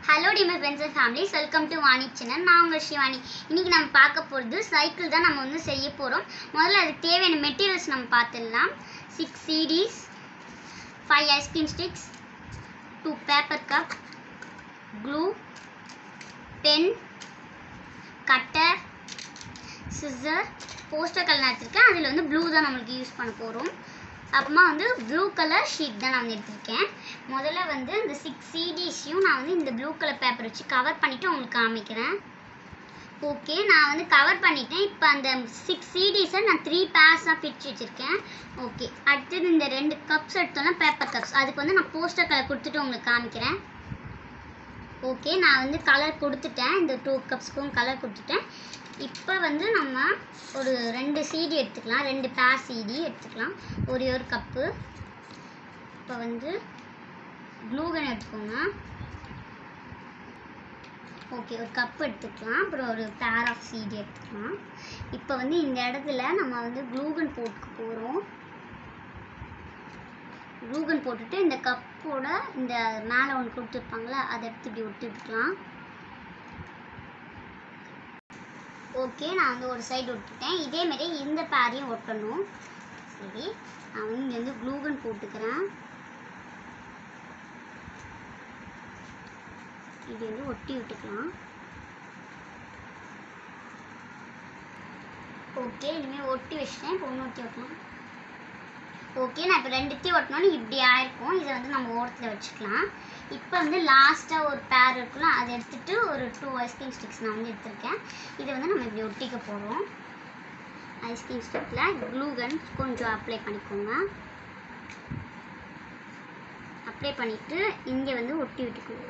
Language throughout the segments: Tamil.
hello dear friends and families welcome to Vani channel நான் உங்கள் சிவானி இன்னைக்கு நம்ம பார்க்க போகிறது சைக்கிள் தான் நம்ம வந்து செய்ய போகிறோம் முதல்ல அதுக்கு தேவையான மெட்டீரியல்ஸ் நம்ம பார்த்துடலாம் six CDs five ice cream sticks two paper cup glue pen cutter scissor poster colour எடுத்திருக்கேன் அதில் வந்து ப்ளூ தான் நம்மளுக்கு யூஸ் பண்ண போகிறோம் அப்புறமா வந்து ப்ளூ கலர் ஷீட் தான் நான் வந்து எடுத்திருக்கேன் முதல்ல வந்து இந்த சிக்ஸ் சிடிஸையும் நான் வந்து இந்த ப்ளூ கலர் பேப்பர் வச்சு கவர் பண்ணிவிட்டு உங்களுக்கு காமிக்கிறேன் ஓகே நான் வந்து கவர் பண்ணிட்டேன் இப்போ அந்த சிக்ஸ் சிடிஸை நான் த்ரீ பேர்ஸாக பிரித்து வச்சுருக்கேன் ஓகே அடுத்தது இந்த ரெண்டு கப்ஸ் எடுத்தோம்னா பேப்பர் கப்ஸ் அதுக்கு வந்து நான் போஸ்டர் கலர் கொடுத்துட்டு உங்களுக்கு காமிக்கிறேன் ஓகே நான் வந்து கலர் கொடுத்துட்டேன் இந்த டூ கப்ஸ்க்கும் கலர் கொடுத்துட்டேன் இப்போ வந்து நம்ம ஒரு ரெண்டு சீடி எடுத்துக்கலாம் ரெண்டு பேர் சீடி எடுத்துக்கலாம் ஒரே ஒரு கப்பு இப்போ வந்து க்ளூகன் எடுத்துக்கோங்க ஓகே ஒரு கப் எடுத்துக்கலாம் அப்புறம் ஒரு பேர் ஆஃப் சீடி எடுத்துக்கலாம் இப்போ வந்து இந்த இடத்துல நம்ம வந்து க்ளூகன் போட்டுக்க போகிறோம் க்ளூகன் போட்டுட்டு இந்த கப்போட இந்த மேலே ஒன்று கொடுத்துருப்பாங்களே அதை எடுத்து இப்படி ஒட்டி விட்டுக்கலாம் ஓகே நான் வந்து ஒரு சைடு ஒட்டிட்டேன் இதேமாரி இந்த பேரையும் ஒட்டணும் சரி நான் வந்து இங்கே வந்து க்ளூகன் போட்டுக்கிறேன் இது வந்து ஒட்டி விட்டுக்கலாம் ஓகே இனிமேல் ஒட்டி வச்சிட்டேன் இப்போ ஒன்று ஒட்டி ஒட்டலாம் ஓகே நான் இப்போ ரெண்டுத்தையும் ஒட்டினோன்னு இப்படி ஆயிருக்கும் இதை வந்து நம்ம ஓரத்தில் வச்சுக்கலாம் இப்போ வந்து லாஸ்ட்டாக ஒரு பேர் இருக்குல்ல அதை எடுத்துகிட்டு ஒரு டூ ஐஸ்கிரீம் ஸ்டிக்ஸ் நான் வந்து எடுத்திருக்கேன் இதை வந்து நம்ம இப்படி ஒட்டிக்க போகிறோம் ஐஸ்கிரீம் ஸ்டிக்கில் க்ளூகன் கொஞ்சம் அப்ளை பண்ணிக்கோங்க அப்ளை பண்ணிவிட்டு இங்கே வந்து ஒட்டி விட்டுக்கோங்க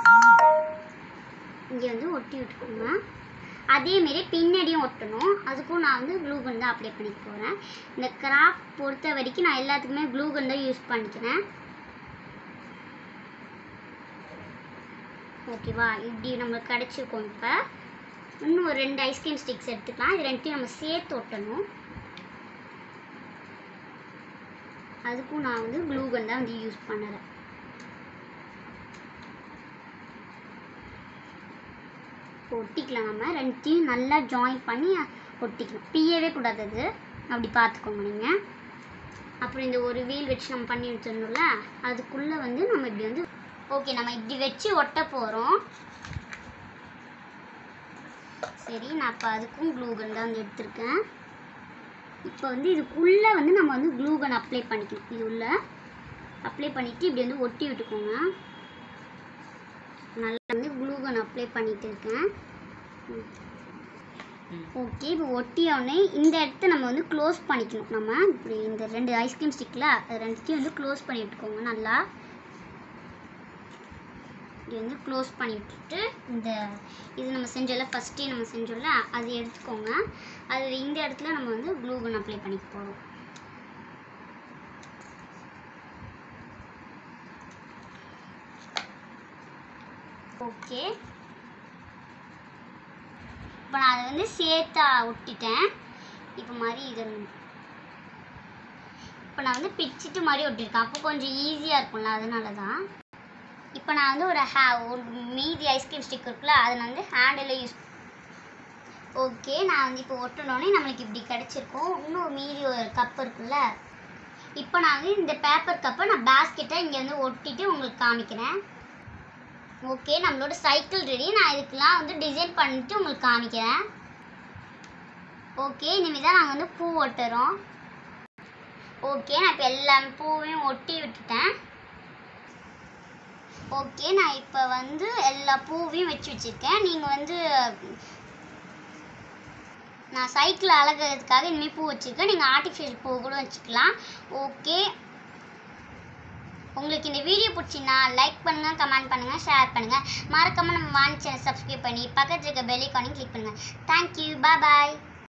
இங்கே வந்து ஒட்டி விட்டுக்கோங்க அதேமாரி பின்னாடியும் ஒட்டணும் அதுக்கும் நான் வந்து க்ளூகன் தான் அப்ளை பண்ணிக்க போகிறேன் இந்த கிராஃப்ட் பொறுத்த வரைக்கும் நான் எல்லாத்துக்குமே க்ளூகன் தான் யூஸ் பண்ணிக்கிறேன் ஓகேவா இப்படி நம்மளுக்கு கிடச்சிருக்கோம் இப்போ இன்னும் ஒரு ரெண்டு ஐஸ்கிரீம் ஸ்டிக்ஸ் எடுத்துக்கலாம் இது ரெண்டையும் நம்ம சேர்த்து ஒட்டணும் அதுக்கும் நான் வந்து க்ளூகன் தான் வந்து யூஸ் பண்ணுறேன் ஒட்டிக்கலாம் நம்ம ரெண்டுத்தையும் நல்லா ஜாயின் பண்ணி ஒட்டிக்கணும் பியவே கூடாது அது அப்படி பார்த்துக்கோங்க நீங்கள் அப்புறம் இந்த ஒரு வீல் வச்சு நம்ம பண்ணி வச்சிருந்தோம்ல அதுக்குள்ளே வந்து நம்ம இப்படி வந்து ஓகே நம்ம இப்படி வச்சு ஒட்ட போகிறோம் சரி நான் இப்போ அதுக்கும் க்ளூகன் தான் வந்து எடுத்திருக்கேன் இப்போ வந்து இதுக்குள்ளே வந்து நம்ம வந்து க்ளூகன் அப்ளை பண்ணிக்கணும் இது உள்ள அப்ளை பண்ணிவிட்டு இப்படி வந்து ஒட்டி விட்டுக்கோங்க நல்லா வந்து க்ளூகன் அப்ளை பண்ணிட்டு இருக்கேன் ஓகே இப்போ ஒட்டியோடனே இந்த இடத்த நம்ம வந்து க்ளோஸ் பண்ணிக்கணும் நம்ம இப்படி இந்த ரெண்டு ஐஸ்கிரீம் ஸ்டிக்கில் அது ரெண்டுத்தையும் வந்து க்ளோஸ் பண்ணி விட்டுக்கோங்க நல்லா இது வந்து க்ளோஸ் பண்ணி விட்டுட்டு இந்த இது நம்ம செஞ்சோம்ல ஃபஸ்ட்டே நம்ம செஞ்சோம்ல அது எடுத்துக்கோங்க அது இந்த இடத்துல நம்ம வந்து க்ளூகன் அப்ளை பண்ணிக்க போகிறோம் ஓகே இப்போ நான் அதை வந்து சேர்த்தா ஒட்டிட்டேன் இப்போ மாதிரி இதை இப்போ நான் வந்து பிச்சுட்டு மாதிரி ஒட்டியிருக்கேன் அப்போ கொஞ்சம் ஈஸியாக இருக்கும்ல அதனால தான் இப்போ நான் வந்து ஒரு ஹே ஒரு மீதி ஐஸ்கிரீம் ஸ்டிக் இருக்குல்ல அதை நான் வந்து ஹேண்டில் யூஸ் ஓகே நான் வந்து இப்போ ஒட்டினோடனே நம்மளுக்கு இப்படி கிடச்சிருக்கும் இன்னும் மீதி ஒரு கப் இருக்குல்ல இப்போ நான் வந்து இந்த பேப்பர் கப்பை நான் பேஸ்கெட்டை இங்கே வந்து ஒட்டிட்டு உங்களுக்கு காமிக்கிறேன் ஓகே நம்மளோட சைக்கிள் ரெடி நான் இதுக்கெலாம் வந்து டிசைன் பண்ணிட்டு உங்களுக்கு காமிக்கிறேன் ஓகே இனிமேல் தான் நாங்கள் வந்து பூ ஒட்டுறோம் ஓகே நான் இப்போ எல்லா பூவையும் ஒட்டி விட்டுட்டேன் ஓகே நான் இப்போ வந்து எல்லா பூவையும் வச்சு வச்சுருக்கேன் நீங்கள் வந்து நான் சைக்கிள் அழகிறதுக்காக இனிமேல் பூ வச்சுருக்கேன் நீங்கள் ஆர்டிஃபிஷியல் பூ கூட வச்சுக்கலாம் ஓகே உங்களுக்கு இந்த வீடியோ பிடிச்சின்னா லைக் பண்ணுங்கள் கமெண்ட் பண்ணுங்கள் ஷேர் பண்ணுங்கள் மறக்காமல் நம்ம வாணி சேனல் சப்ஸ்கிரைப் பண்ணி பக்கத்தில் இருக்க பெல் ஐக்கானையும் கிளிக் பண்ணுங்கள் தேங்க்யூ பாய்